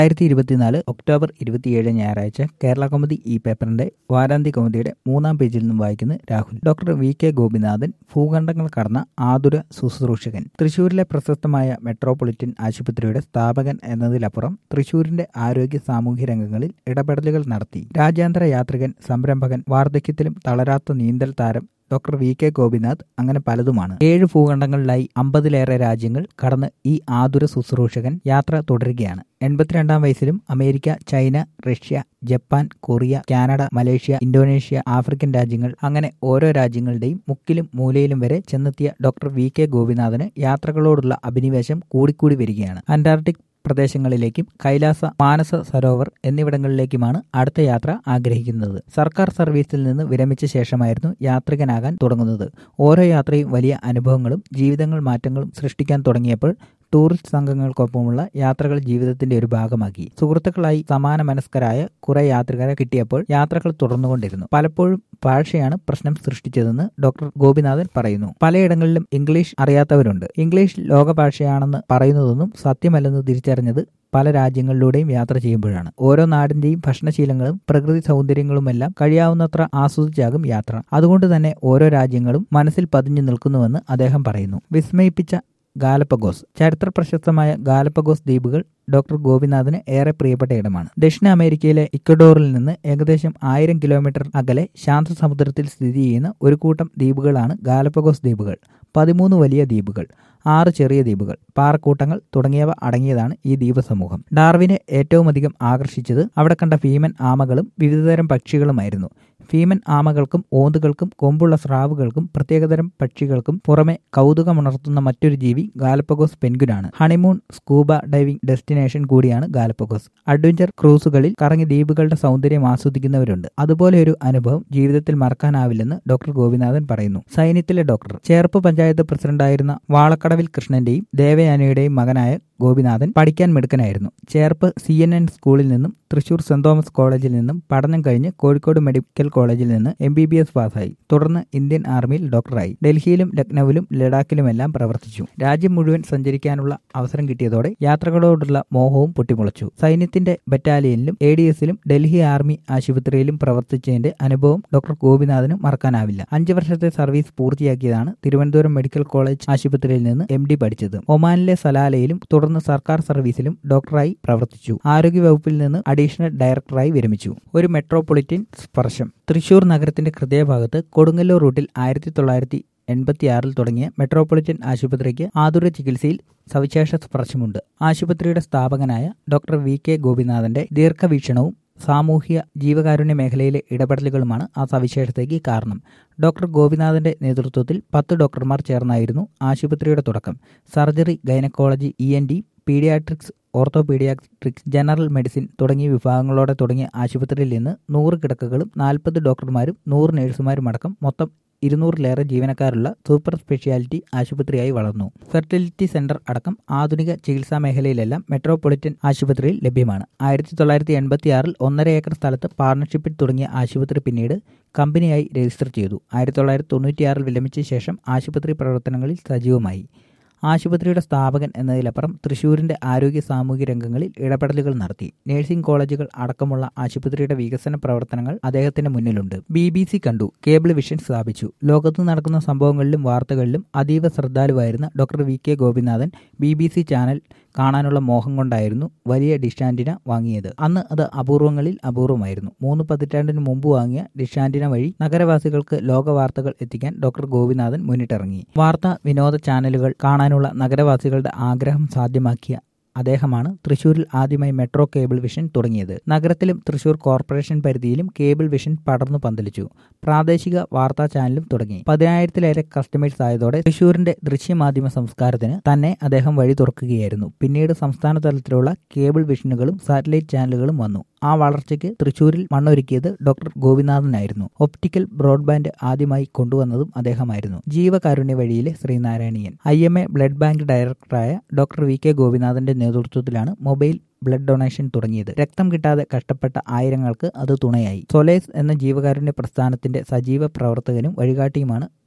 രണ്ടായിരത്തി ഇരുപത്തിനാല് ഒക്ടോബർ ഇരുപത്തിയേഴ് ഞായറാഴ്ച കേരള കൗമുദി ഈ പേപ്പറിന്റെ വാരാന്ത്യ കൗമുദിയുടെ മൂന്നാം പേജിൽ നിന്നും വായിക്കുന്നു Rahul doctor V K Gopinathan ഭൂഖണ്ഡങ്ങൾ കടന്ന ആതുര ശുശ്രൂഷകൻ തൃശൂരിലെ പ്രശസ്തമായ മെട്രോപൊളിറ്റൻ ആശുപത്രിയുടെ സ്ഥാപകൻ എന്നതിലപ്പുറം തൃശൂരിന്റെ ആരോഗ്യ സാമൂഹ്യ രംഗങ്ങളിൽ ഇടപെടലുകൾ നടത്തി രാജ്യാന്തര യാത്രികൻ സംരംഭകൻ വാർദ്ധക്യത്തിലും തളരാത്ത നീന്തൽ താരം ഡോക്ടർ വി കെ ഗോപിനാഥ് അങ്ങനെ പലതുമാണ് ഏഴ് ഭൂഖണ്ഡങ്ങളിലായി അമ്പതിലേറെ രാജ്യങ്ങൾ കടന്ന് ഈ ആതുര ശുശ്രൂഷകൻ യാത്ര തുടരുകയാണ് എൺപത്തിരണ്ടാം വയസ്സിലും America China Russia Japan Korea Canada Malaysia Indonesia African രാജ്യങ്ങൾ അങ്ങനെ ഓരോ രാജ്യങ്ങളുടെയും മുക്കിലും മൂലയിലും വരെ ചെന്നെത്തിയ ഡോക്ടർ വി കെ ഗോപിനാഥന് യാത്രകളോടുള്ള അഭിനിവേശം കൂടിക്കൂടി വരികയാണ് അന്റാർട്ടിക് പ്രദേശങ്ങളിലേക്കും കൈലാസ മാനസ സരോവർ എന്നിവിടങ്ങളിലേക്കുമാണ് അടുത്ത യാത്ര ആഗ്രഹിക്കുന്നത് സർക്കാർ സർവീസിൽ നിന്ന് വിരമിച്ച ശേഷമായിരുന്നു യാത്രികനാകാൻ തുടങ്ങുന്നത് ഓരോ യാത്രയും വലിയ അനുഭവങ്ങളും ജീവിതങ്ങൾ മാറ്റങ്ങളും സൃഷ്ടിക്കാൻ തുടങ്ങിയപ്പോൾ ടൂറിസ്റ്റ് സംഘങ്ങൾക്കൊപ്പമുള്ള യാത്രകൾ ജീവിതത്തിന്റെ ഒരു ഭാഗമാക്കി സുഹൃത്തുക്കളായി സമാന മനസ്കരായ കുറെ യാത്രികരെ കിട്ടിയപ്പോൾ യാത്രകൾ തുടർന്നുകൊണ്ടിരുന്നു പലപ്പോഴും ഭാഷയാണ് പ്രശ്നം സൃഷ്ടിച്ചതെന്ന് ഡോക്ടർ ഗോപിനാഥൻ പറയുന്നു പലയിടങ്ങളിലും ഇംഗ്ലീഷ് അറിയാത്തവരുണ്ട് ഇംഗ്ലീഷ് ലോകഭാഷയാണെന്ന് പറയുന്നതൊന്നും സത്യമല്ലെന്ന് തിരിച്ചറിഞ്ഞത് പല രാജ്യങ്ങളിലൂടെയും യാത്ര ചെയ്യുമ്പോഴാണ് ഓരോ നാടിന്റെയും ഭക്ഷണശീലങ്ങളും പ്രകൃതി സൗന്ദര്യങ്ങളുമെല്ലാം കഴിയാവുന്നത്ര ആസ്വദിച്ചാകും യാത്ര അതുകൊണ്ട് തന്നെ ഓരോ രാജ്യങ്ങളും മനസ്സിൽ പതിഞ്ഞു നിൽക്കുന്നുവെന്ന് അദ്ദേഹം പറയുന്നു വിസ്മയിപ്പിച്ച ഗാലപ്പഗോസ് ചരിത്ര പ്രശസ്തമായ ഗാലപ്പഗോസ് ദ്വീപുകൾ ഡോക്ടർ ഗോപിനാഥിന് ഏറെ പ്രിയപ്പെട്ട ഇടമാണ് ദക്ഷിണ അമേരിക്കയിലെ ഇക്വഡോറിൽ നിന്ന് ഏകദേശം ആയിരം കിലോമീറ്റർ അകലെ ശാന്തസമുദ്രത്തിൽ സ്ഥിതി ചെയ്യുന്ന ഒരു കൂട്ടം ദ്വീപുകളാണ് ഗാലപ്പഗോസ് ദ്വീപുകൾ പതിമൂന്ന് വലിയ ദ്വീപുകൾ ആറ് ചെറിയ ദ്വീപുകൾ പാറക്കൂട്ടങ്ങൾ തുടങ്ങിയവ അടങ്ങിയതാണ് ഈ ദ്വീപ് സമൂഹം ഡാർവിനെ ഏറ്റവുമധികം ആകർഷിച്ചത് അവിടെ കണ്ട ഭീമൻ ആമകളും വിവിധതരം പക്ഷികളുമായിരുന്നു ഭീമൻ ആമകൾക്കും ഓന്തുകൾക്കും കൊമ്പുള്ള സ്രാവുകൾക്കും പ്രത്യേകതരം പക്ഷികൾക്കും പുറമെ കൗതുകമുണർത്തുന്ന മറ്റൊരു ജീവി ഗാലപ്പഗോസ് പെൻഗുനാണ് ഹണിമൂൺ സ്കൂബ ഡൈവിംഗ് ഡെസ്റ്റിനേഷൻ കൂടിയാണ് ഗാലപ്പഗോസ് അഡ്വഞ്ചർ ക്രൂസുകളിൽ കറങ്ങി ദ്വീപുകളുടെ സൗന്ദര്യം ആസ്വദിക്കുന്നവരുണ്ട് അതുപോലെ ഒരു അനുഭവം ജീവിതത്തിൽ മറക്കാനാവില്ലെന്ന് ഡോക്ടർ ഗോപിനാഥൻ പറയുന്നു സൈന്യത്തിലെ ഡോക്ടർ ചേർപ്പ് പഞ്ചായത്ത് പ്രസിഡന്റായിരുന്ന വാളക്കടവിൽ കൃഷ്ണന്റെയും ദേവയാനിയുടെയും മകനായ ഗോപിനാഥൻ പഠിക്കാൻ മിടുക്കനായിരുന്നു ചേർപ്പ് സി എൻ എൻ സ്കൂളിൽ നിന്നും തൃശൂർ സെന്റ് തോമസ് കോളേജിൽ നിന്നും പഠനം കഴിഞ്ഞ് കോഴിക്കോട് മെഡിക്കൽ കോളേജിൽ നിന്ന് എം ബി ബി എസ് പാസ്സായി തുടർന്ന് ഇന്ത്യൻ ആർമിയിൽ ഡോക്ടറായി ഡൽഹിയിലും ലക്നൌവിലും ലഡാക്കിലുമെല്ലാം പ്രവർത്തിച്ചു രാജ്യം മുഴുവൻ സഞ്ചരിക്കാനുള്ള അവസരം കിട്ടിയതോടെ യാത്രകളോടുള്ള മോഹവും പൊട്ടിമുളച്ചു സൈന്യത്തിന്റെ ബറ്റാലിയനിലും എ ഡി എസിലും ഡൽഹി ആർമി ആശുപത്രിയിലും പ്രവർത്തിച്ചതിന്റെ അനുഭവം ഡോക്ടർ ഗോപിനാഥന് മറക്കാനാവില്ല അഞ്ചു വർഷത്തെ സർവീസ് പൂർത്തിയാക്കിയതാണ് തിരുവനന്തപുരം മെഡിക്കൽ കോളേജ് ആശുപത്രിയിൽ നിന്ന് എം ഡി പഠിച്ചത് ഒമാനിലെ സലാലയിലും തുടർന്ന് സർക്കാർ സർവീസിലും ഡോക്ടറായി പ്രവർത്തിച്ചു ആരോഗ്യവകുപ്പിൽ നിന്ന് അഡീഷണൽ ഡയറക്ടറായി വിരമിച്ചു ഒരു മെട്രോപൊളിറ്റൻ സ്പർശം തൃശൂർ നഗരത്തിന്റെ ഹൃദയഭാഗത്ത് കൊടുങ്ങല്ലൂർ റൂട്ടിൽ ആയിരത്തി തൊള്ളായിരത്തി എൺപത്തിയാറിൽ തുടങ്ങിയ മെട്രോപൊളിറ്റൻ ആശുപത്രിക്ക് ആതുര ചികിത്സയിൽ സവിശേഷ സ്പർശമുണ്ട് ആശുപത്രിയുടെ സ്ഥാപകനായ ഡോക്ടർ വി കെ ഗോപിനാഥന്റെ ദീർഘവീക്ഷണവും സാമൂഹ്യ ജീവകാരുണ്യ മേഖലയിലെ ഇടപെടലുകളുമാണ് ആ സവിശേഷതയ്ക്ക് കാരണം ഡോക്ടർ ഗോപിനാഥന്റെ നേതൃത്വത്തിൽ പത്ത് ഡോക്ടർമാർ ചേർന്നായിരുന്നു ആശുപത്രിയുടെ തുടക്കം surgery gynaecology E N T paediatrics orthopaediatrics general medicine തുടങ്ങിയ വിഭാഗങ്ങളോടെ തുടങ്ങിയ ആശുപത്രിയിൽ നിന്ന് നൂറ് കിടക്കകളും നാൽപ്പത് ഡോക്ടർമാരും നൂറ് നഴ്സുമാരും അടക്കം മൊത്തം ഇരുന്നൂറിലേറെ ജീവനക്കാരുള്ള സൂപ്പർ സ്പെഷ്യാലിറ്റി ആശുപത്രിയായി വളർന്നു ഫെർട്ടിലിറ്റി സെന്റർ അടക്കം ആധുനിക ചികിത്സാ മേഖലയിലെല്ലാം മെട്രോപൊളിറ്റൻ ആശുപത്രിയിൽ ലഭ്യമാണ് ആയിരത്തി തൊള്ളായിരത്തി എൺപത്തിയാറിൽ ഒന്നര ഏക്കർ സ്ഥലത്ത് പാർട്ണർഷിപ്പിൽ തുടങ്ങിയ ആശുപത്രി പിന്നീട് കമ്പനിയായി രജിസ്റ്റർ ചെയ്തു ആയിരത്തി തൊള്ളായിരത്തി തൊണ്ണൂറ്റിയാറിൽ വിരമിച്ച ശേഷം ആശുപത്രി പ്രവർത്തനങ്ങളിൽ സജീവമായി ആശുപത്രിയുടെ സ്ഥാപകൻ എന്നതിലപ്പുറം തൃശൂരിന്റെ ആരോഗ്യ സാമൂഹിക രംഗങ്ങളിൽ ഇടപെടലുകൾ നടത്തി നഴ്സിംഗ് കോളേജുകൾ അടക്കമുള്ള ആശുപത്രിയുടെ വികസന പ്രവർത്തനങ്ങൾ അദ്ദേഹത്തിന്റെ മുന്നിലുണ്ട് ബി ബി സി കണ്ടു കേബിൾ വിഷൻ സ്ഥാപിച്ചു ലോകത്ത് നടക്കുന്ന സംഭവങ്ങളിലും വാർത്തകളിലും അതീവ ശ്രദ്ധാലുവായിരുന്ന doctor V K Gopinathan B B C channel കാണാനുള്ള മോഹം കൊണ്ടായിരുന്നു വലിയ ഡിഷാൻറ്റിന വാങ്ങിയത് അന്ന് അത് അപൂർവങ്ങളിൽ അപൂർവമായിരുന്നു മൂന്ന് പതിറ്റാണ്ടിന് മുമ്പ് വാങ്ങിയ ഡിഷാൻറ്റിന വഴി നഗരവാസികൾക്ക് ലോക വാർത്തകൾ എത്തിക്കാൻ ഡോക്ടർ ഗോപിനാഥൻ മുന്നിട്ടിറങ്ങി വാർത്താ വിനോദ ചാനലുകൾ കാണാനുള്ള നഗരവാസികളുടെ ആഗ്രഹം സാധ്യമാക്കിയ അദ്ദേഹമാണ് തൃശൂരിൽ ആദ്യമായി മെട്രോ കേബിൾ വിഷൻ തുടങ്ങിയത് നഗരത്തിലും തൃശൂർ കോർപ്പറേഷൻ പരിധിയിലും കേബിൾ വിഷൻ പടർന്നു പന്തലിച്ചു പ്രാദേശിക വാർത്താ ചാനലും തുടങ്ങി പതിനായിരത്തിലേറെ കസ്റ്റമേഴ്സ് ആയതോടെ തൃശൂരിന്റെ ദൃശ്യമാധ്യമ സംസ്കാരത്തിന് തന്നെ അദ്ദേഹം വഴി തുറക്കുകയായിരുന്നു പിന്നീട് സംസ്ഥാന തലത്തിലുള്ള കേബിൾ വിഷനുകളും സാറ്റലൈറ്റ് ചാനലുകളും വന്നു ആ വളർച്ചയ്ക്ക് തൃശൂരിൽ മണ്ണൊരുക്കിയത് ഡോക്ടർ ഗോപിനാഥനായിരുന്നു ഒപ്റ്റിക്കൽ ബ്രോഡ്ബാൻഡ് ആദ്യമായി കൊണ്ടുവന്നതും അദ്ദേഹമായിരുന്നു ജീവകാരുണ്യ വഴിയിലെ ശ്രീനാരായണീയൻ I M A blood bank ഡയറക്ടറായ ഡോക്ടർ വി കെ ഗോപിനാഥന്റെ നേതൃത്വത്തിലാണ് മൊബൈൽ ബ്ലഡ് ഡൊണേഷൻ തുടങ്ങിയത് രക്തം കിട്ടാതെ കഷ്ടപ്പെട്ട ആയിരങ്ങൾക്ക് അത് തുണയായി സൊലേസ് എന്ന ജീവകാരുണ്യ പ്രസ്ഥാനത്തിന്റെ സജീവ പ്രവർത്തകനും വഴികാട്ടിയുമാണ്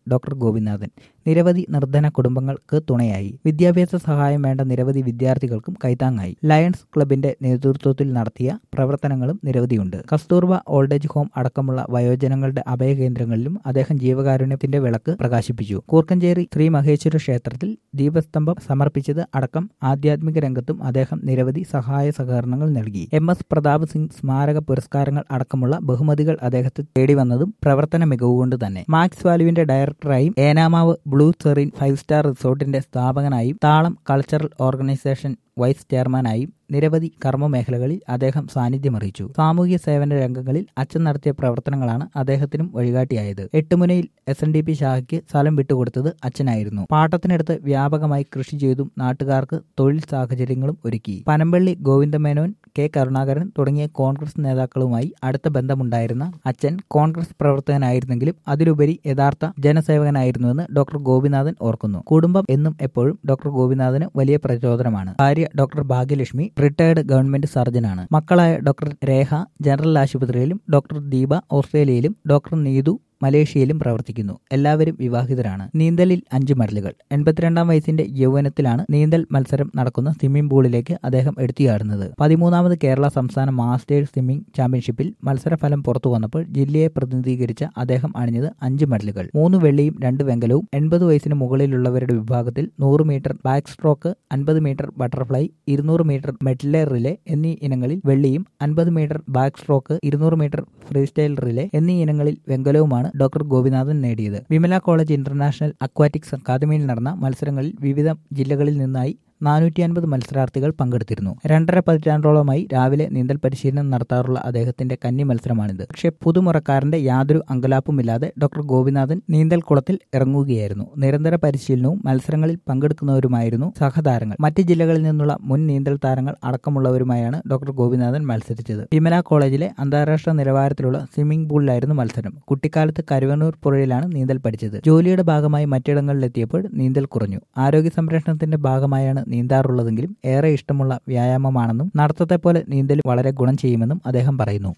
ഡോക്ടർ ഗോപിനാഥൻ നിരവധി നിർധന കുടുംബങ്ങൾക്ക് തുണയായി വിദ്യാഭ്യാസ സഹായം വേണ്ട നിരവധി വിദ്യാർത്ഥികൾക്കും കൈത്താങ്ങായി ലയൺസ് ക്ലബിന്റെ നേതൃത്വത്തിൽ നടത്തിയ പ്രവർത്തനങ്ങളും നിരവധിയുണ്ട് കസ്തൂർബ ഓൾഡേജ് ഹോം അടക്കമുള്ള വയോജനങ്ങളുടെ അഭയകേന്ദ്രങ്ങളിലും അദ്ദേഹം ജീവകാരുണ്യത്തിന്റെ വിളക്ക് പ്രകാശിപ്പിച്ചു കൂർക്കഞ്ചേരി ശ്രീ മഹേശ്വര ക്ഷേത്രത്തിൽ ദീപസ്തംഭം സമർപ്പിച്ചത് അടക്കം ആധ്യാത്മിക രംഗത്തും അദ്ദേഹം നിരവധി സഹായ സഹകരണങ്ങൾ നൽകി എം എസ് പ്രതാപ് സിംഗ് സ്മാരക പുരസ്കാരങ്ങൾ അടക്കമുള്ള ബഹുമതികൾ അദ്ദേഹത്തെ തേടി വന്നതും പ്രവർത്തന മികവുകൊണ്ട് തന്നെ മാക്സ് വാലുവിന്റെ ഡയറക്ടറായും Enamavu blue serene five star റിസോർട്ടിന്റെ സ്ഥാപകനായും താളം കൾച്ചറൽ ഓർഗനൈസേഷൻ വൈസ് ചെയർമാനായും നിരവധി കർമ്മ മേഖലകളിൽ അദ്ദേഹം സാന്നിധ്യമറിയിച്ചു സാമൂഹ്യ സേവന രംഗങ്ങളിൽ അച്ഛൻ നടത്തിയ പ്രവർത്തനങ്ങളാണ് അദ്ദേഹത്തിനും വഴികാട്ടിയായത് എട്ടുമുനയിൽ എസ് എൻ ഡി പി ശാഖയ്ക്ക് സ്ഥലം വിട്ടുകൊടുത്തത് അച്ഛനായിരുന്നു പാട്ടത്തിനടുത്ത് വ്യാപകമായി കൃഷി ചെയ്തും നാട്ടുകാർക്ക് തൊഴിൽ സാഹചര്യങ്ങളും ഒരുക്കി പനമ്പള്ളി ഗോവിന്ദമേനോൻ കെ കരുണാകരൻ തുടങ്ങിയ കോൺഗ്രസ് നേതാക്കളുമായി അടുത്ത ബന്ധമുണ്ടായിരുന്ന അച്ഛൻ കോൺഗ്രസ് പ്രവർത്തകനായിരുന്നെങ്കിലും അതിലുപരി യഥാർത്ഥ ജനസേവകനായിരുന്നുവെന്ന് ഡോക്ടർ ഗോപിനാഥൻ ഓർക്കുന്നു കുടുംബം എന്നും എപ്പോഴും ഡോക്ടർ ഗോപിനാഥന് വലിയ പ്രചോദനമാണ് ഭാര്യ ഡോക്ടർ ഭാഗ്യലക്ഷ്മി റിട്ടയർഡ് ഗവൺമെന്റ് സർജനാണ് മക്കളായ ഡോക്ടർ രേഖ ജനറൽ ആശുപത്രിയിലും ഡോക്ടർ ദീപ ഓസ്ട്രേലിയയിലും ഡോക്ടർ നീതു മലേഷ്യയിലും പ്രവർത്തിക്കുന്നു എല്ലാവരും വിവാഹിതരാണ് നീന്തലിൽ അഞ്ച് മെഡലുകൾ എൺപത്തിരണ്ടാം വയസ്സിന്റെ യൗവനത്തിലാണ് നീന്തൽ മത്സരം നടക്കുന്ന സ്വിമ്മിംഗ് പൂളിലേക്ക് അദ്ദേഹം എടുത്തിയാടുന്നത് പതിമൂന്നാമത് കേരള സംസ്ഥാന മാസ്റ്റേഴ്സ് സ്വിമ്മിംഗ് ചാമ്പ്യൻഷിപ്പിൽ മത്സരഫലം പുറത്തു വന്നപ്പോൾ ജില്ലയെ പ്രതിനിധീകരിച്ച അദ്ദേഹം അണിഞ്ഞത് അഞ്ച് മെഡലുകൾ മൂന്ന് വെള്ളിയും രണ്ട് വെങ്കലവും എൺപത് വയസ്സിന് മുകളിലുള്ളവരുടെ വിഭാഗത്തിൽ നൂറ് മീറ്റർ ബാക്ക് സ്ട്രോക്ക് അൻപത് മീറ്റർ ബട്ടർഫ്ലൈ ഇരുന്നൂറ് മീറ്റർ മെഡ്ലെ റിലേ എന്നീ ഇനങ്ങളിൽ വെള്ളിയും അൻപത് മീറ്റർ ബാക്ക് സ്ട്രോക്ക് ഇരുന്നൂറ് മീറ്റർ ഫ്രീസ്റ്റൈൽ റിലേ എന്നീ ഇനങ്ങളിൽ വെങ്കലവുമാണ് ഡോക്ടർ ഗോപിനാഥൻ നേടിയത് വിമല കോളേജ് ഇന്റർനാഷണൽ അക്വാറ്റിക്സ് അക്കാദമിയിൽ നടന്ന മത്സരങ്ങളിൽ വിവിധ ജില്ലകളിൽ നിന്നായി നാനൂറ്റി അൻപത് മത്സരാർത്ഥികൾ പങ്കെടുത്തിരുന്നു രണ്ടര പതിറ്റാണ്ടോളമായി രാവിലെ നീന്തൽ പരിശീലനം നടത്താറുള്ള അദ്ദേഹത്തിന്റെ കന്നി മത്സരമാണിത് പക്ഷേ പുതുമുറക്കാരന്റെ യാതൊരു അങ്കലാപ്പുമില്ലാതെ ഡോക്ടർ ഗോപിനാഥൻ നീന്തൽ കുളത്തിൽ ഇറങ്ങുകയായിരുന്നു നിരന്തര പരിശീലനവും മത്സരങ്ങളിൽ പങ്കെടുക്കുന്നവരുമായിരുന്നു സഹതാരങ്ങൾ മറ്റ് ജില്ലകളിൽ നിന്നുള്ള മുൻ നീന്തൽ താരങ്ങൾ അടക്കമുള്ളവരുമായാണ് ഡോക്ടർ ഗോപിനാഥൻ മത്സരിച്ചത് വിമല കോളേജിലെ അന്താരാഷ്ട്ര നിലവാരത്തിലുള്ള സ്വിമ്മിംഗ് പൂളിലായിരുന്നു മത്സരം കുട്ടിക്കാലത്ത് കരുവന്നൂർ പുഴയിലാണ് നീന്തൽ പഠിച്ചത് ജോലിയുടെ ഭാഗമായി മറ്റിടങ്ങളിലെത്തിയപ്പോൾ നീന്തൽ കുറഞ്ഞു ആരോഗ്യ സംരക്ഷണത്തിന്റെ ഭാഗമായാണ് നീന്താറുള്ളതെങ്കിലും ഏറെ ഇഷ്ടമുള്ള വ്യായാമമാണെന്നും നടത്തത്തെ പോലെ നീന്തൽ വളരെ ഗുണം ചെയ്യുമെന്നും അദ്ദേഹം പറയുന്നു